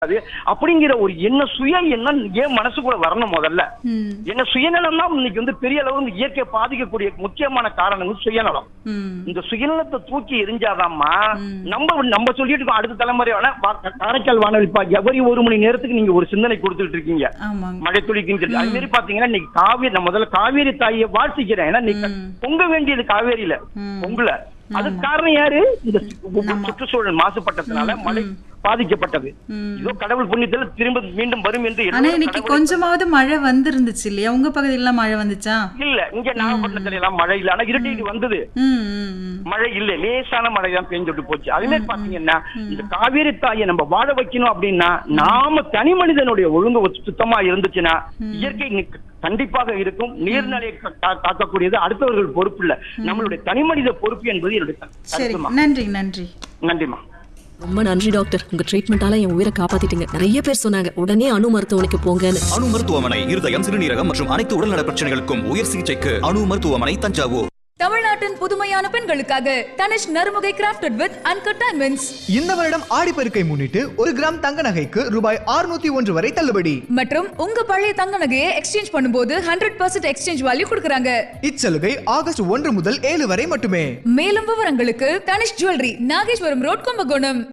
அது அப்படிங்கிற ஒரு என்ன சுய எண்ணம் ஏன் மனசுக்குள்ள வரணும் முதல்ல ம், என்ன சுயநலம் தான் இன்னைக்கு வந்து பெரிய அளவு வந்து இயற்கையை பாதிக்கக்கூடிய முக்கியமான காரணம் வந்து சுயநலம் ம், இந்த சுயநலத்தை தூக்கி எரிஞ்சாதாம்மா ம். நம்ம நம்ம சொல்லிட்டு இருக்கோம் அடுத்த தலைமுறை வேணா வா- காரைக்கால் வானொலிப்பா எவரி ஒரு மணி நேரத்துக்கு நீங்க ஒரு சிந்தனை கொடுத்துட்டு இருக்கீங்க ஆமாங்க மழை துளிக்குன்னு சொல்லி அது மாதிரி பாத்தீங்கன்னா இன்னைக்கு காவேரி நான் முதல்ல காவேரி தாயை வாழ்த்திக்கிறேன் ஏன்னா இன்னைக்கு ம். பொங்க வேண்டியது காவேரியில ம். பொங்கல அதுக்கு காரணம் யாரு இந்த சு- சுற்றுச்சூழல் மாசுபட்டதுனால மழை பாதிக்கப்பட்டது ம். இதோ கடவுள் புண்ணியத்துல திரும்ப மீண்டும் வரும் என்று ஆனா எல்லோரும் இன்னைக்கு கடவுளை- கொஞ்சமாவது மழை வந்திருந்துச்சு இல்லையா உங்க பகுதியில மழை வந்துச்சா இல்ல இங்க நாகப்பட்டினத்துல எல்லாம் மழை இல்ல ஆனா இருட்டிட்டு வந்தது ம், ம், ம். மழை இல்ல லேசான மழை தான் பெஞ்சுட்டு போச்சு அதே மாதிரி பாத்தீங்கன்னா இந்த காவேரி தாயை நம்ம வாழ வைக்கணும் அப்படின்னா நாம தனி மனிதனுடைய ஒழுங்கு ஒத்து- சுத்தமா இருந்துச்சுன்னா இயற்கை நிக்க- கண்டிப்பாக இருக்கும் நீர்நிலையை கா- கா- காக்கக்கூடியது அடுத்தவர்கள் பொறுப்பு இல்ல நம்மளுடைய தனி மனித பொறுப்பு என்பது என்னுடைய கரு- சரி கருத்துமா நன்றி நன்றி நன்றிமா ரொம்ப நன்றி டாக்டர் உங்க ட்ரீட்மெண்டால என் உயிரை காப்பாத்திட்டீங்க நிறைய பேர் சொன்னாங்க உடனே அணு மருத்துவமனைக்கு போங்கன்னு அணு மருத்துவமனை இருதயம் சிறுநீரகம் மற்றும் அனைத்து உடல்நல பிரச்சனைகளுக்கும் உயர் சிகிச்சைக்கு அணு மருத்துவமனை தஞ்சாவூர் தமிழ்நாட்டின் புதுமையான பெண்களுக்காக Tanishq Narumugai crafted with uncut diamonds இந்த வருடம் ஆடிப்பெருக்கை முன்னிட்டு ஒரு கிராம் தங்க நகைக்கு ரூபாய் 601 ஒன்று வரை தள்ளுபடி மற்றும் உங்க பழைய தங்க நகையை எக்ஸ்சேஞ்ச் பண்ணும்போது ஹண்ட்ரட் பர்சன்ட் எக்ஸ்சேஞ்ச் வேல்யூ கொடுக்குறாங்க இச்சலுகை ஆகஸ்ட் ஒன்று முதல் ஏழு வரை மட்டுமே மேலும் விவரங்களுக்கு Tanishq jewellery Nageswaram road Kumbakonam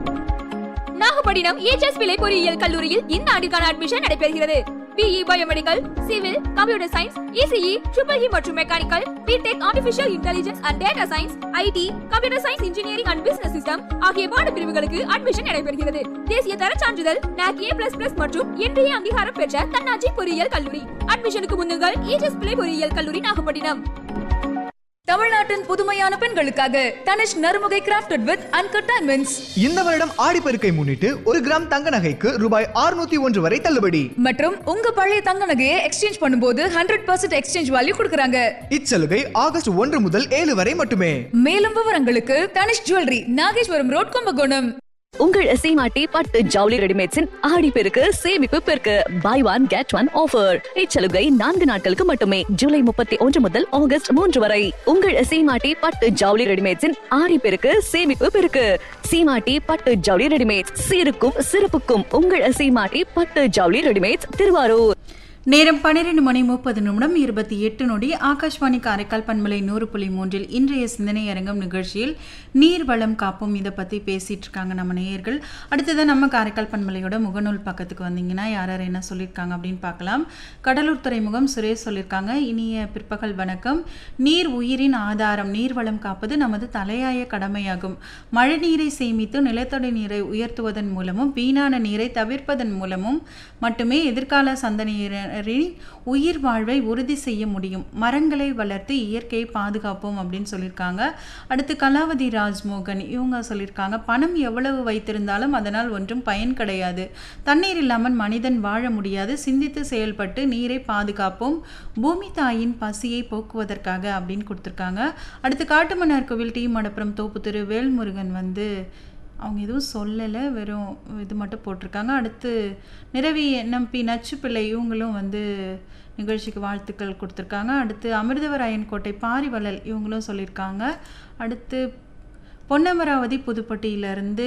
Nagapattinam EGS Pillai பொறியியல் கல்லூரியில் இந்த ஆண்டிற்கான அட்மிஷன் நடைபெறுகிறது BE biomedical civil computer science ECE triple E மற்றும் mechanical BTech artificial intelligence and data science IT computer science engineering and business system ஆகிய பாடப்பிரிவுகளுக்கு அட்மிஷன் நடைபெறுகிறது தேசிய தர சான்றிதழ் NAC A++ மற்றும் இன்றைய அங்கீகாரம் பெற்ற தன்னாட்சி பொறியியல் கல்லூரி அட்மிஷனுக்கு முன்னுங்கள் ஏஜஸ் பிள்ளை பொறியியல் கல்லூரி நாகப்பட்டினம் தமிழ்நாட்டின் புதுமையான பெண்களுக்காக Tanishq Narumugai crafted with uncut diamonds இந்த வருடம் ஆடிப்பெருக்கை முன்னிட்டு ஒரு கிராம் தங்க நகைக்கு ரூபாய் 601 ஒன்று வரை தள்ளுபடி மற்றும் உங்க பழைய தங்க நகையை எக்ஸ்சேஞ்ச் பண்ணும்போது ஹண்ட்ரட் பர்சன்ட் எக்ஸ்சேஞ்ச் வேல்யூ கொடுக்குறாங்க இச்சலுகை ஆகஸ்ட் ஒன்று முதல் ஏழு வரை மட்டுமே மேலும் விவரங்களுக்கு தனிஷ் ஜுவல்லரி நாகேஸ்வரம் ரோட் கும்பகோணம் உங்கள் சீமாட்டி பட்டு ஜவுளி ரெடிமேட்ஸின் ஆடி பெருக்கு சேமிப்பு பெருக்கு buy one get one offer இச்சலுகை நான்கு நாட்களுக்கு மட்டுமே ஜூலை முப்பத்தி ஒன்று முதல் ஆகஸ்ட் மூன்று வரை உங்கள் சீமாட்டி பட்டு ஜவுளி ரெடிமேட்ஸின் ஆடி பெருக்கு சேமிப்பு பெருக்கு சீமாட்டி பட்டு ஜவுளி ரெடிமேட்ஸ் சீருக்கும் சிறப்புக்கும் உங்கள் சீமாட்டி பட்டு ஜவுளி ரெடிமேட்ஸ் திருவாரூர் நேரம் பன்னிரெண்டு மணி முப்பது நிமிடம் இருபத்தி எட்டு நொடி ஆகாஷ்வாணி காரைக்கால் பண்பலை நூறு புள்ளி மூன்றில் இன்றைய சிந்தனை அரங்கம் நிகழ்ச்சியில் நீர் வளம் காப்போம் இதை பற்றி பேசிட்டு இருக்காங்க நம்ம நேயர்கள் அடுத்ததான் நம்ம காரைக்கால் பண்பலையோட முகநூல் பக்கத்துக்கு வந்தீங்கன்னா யார் யார் என்ன சொல்லியிருக்காங்க அப்படின்னு பார்க்கலாம் கடலூர் துறைமுகம் சுரேஷ் சொல்லியிருக்காங்க இனிய பிற்பகல் வணக்கம் நீர் உயிரின் ஆதாரம் நீர் வளம் காப்பது நமது தலையாய கடமையாகும் மழை நீரை சேமித்து நிலத்தடி நீரை உயர்த்துவதன் மூலமும் வீணான நீரை தவிர்ப்பதன் மூலமும் மட்டுமே எதிர்கால சந்ததியினரின் உயிர் வாழ்வை உறுதி செய்ய முடியும் மரங்களை வளர்த்து இயற்கையை பாதுகாப்போம் அப்படின்னு சொல்லியிருக்காங்க அடுத்து கலாவதி ராஜ்மோகன் இவங்க சொல்லியிருக்காங்க பணம் எவ்வளவு வைத்திருந்தாலும் அதனால் ஒன்றும் பயன் கிடையாது தண்ணீர் இல்லாமல் மனிதன் வாழ முடியாது சிந்தித்து செயல்பட்டு நீரை பாதுகாப்போம் பூமி தாயின் பசியை போக்குவதற்காக அப்படின்னு கொடுத்துருக்காங்க அடுத்து காட்டுமன்னார் கோவில் டி மடப்புறம் தோப்பு திரு வேல்முருகன் வந்து அவங்க எதுவும் சொல்லலை வெறும் இது மட்டும் போட்டிருக்காங்க அடுத்து நிறவி என்எம்பி நச்சுப்பிள்ளை இவங்களும் வந்து நிகழ்ச்சிக்கு வாழ்த்துக்கள் கொடுத்துருக்காங்க அடுத்து அமிர்தவராயன் கோட்டை பாரிவள்ளல் இவங்களும் சொல்லியிருக்காங்க அடுத்து பொன்னமராவதி புதுப்பட்டியிலேருந்து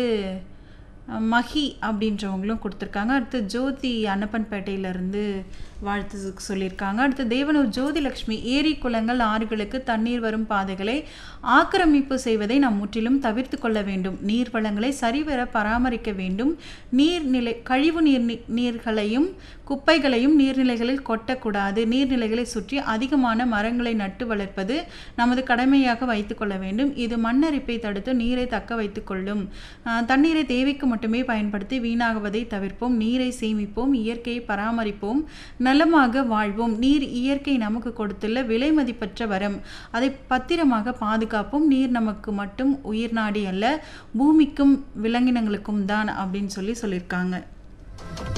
மஹி அப்படின்றவங்களும் கொடுத்துருக்காங்க அடுத்து ஜோதி அன்னப்பன்பேட்டையிலேருந்து வாழ்த்து சொல்லியிருக்காங்க அடுத்து தேவனூர் ஜோதிலக்ஷ்மி ஏரி குளங்கள் ஆறுகளுக்கு தண்ணீர் வரும் பாதைகளை ஆக்கிரமிப்பு செய்வதை நாம் முற்றிலும் தவிர்த்து கொள்ள வேண்டும் நீர் வளங்களை சரிவர பராமரிக்க வேண்டும் நீர்நிலை கழிவு நீர் நீர்களையும் குப்பைகளையும் நீர்நிலைகளில் கொட்டக்கூடாது நீர்நிலைகளை சுற்றி அதிகமான மரங்களை நட்டு வளர்ப்பது நமது கடமையாக வைத்துக்கொள்ள வேண்டும் இது மண்ணரிப்பை தடுத்து நீரை தக்க வைத்துக் கொள்ளும் ஆஹ் தண்ணீரை தேவைக்கு மட்டுமே பயன்படுத்தி வீணாகுவதை தவிர்ப்போம் நீரை சேமிப்போம் இயற்கையை பராமரிப்போம் நலமாக வாழ்வோம் நீர் இயற்கை நமக்கு கொடுத்துள்ள விலை மதிப்பற்ற வரம் அதை பத்திரமாக பாதுகாப்போம் நீர் நமக்கு மட்டும் உயிர் நாடி அல்ல பூமிக்கும் விலங்கினங்களுக்கும் தான் அப்படின்னு சொல்லி சொல்லியிருக்காங்க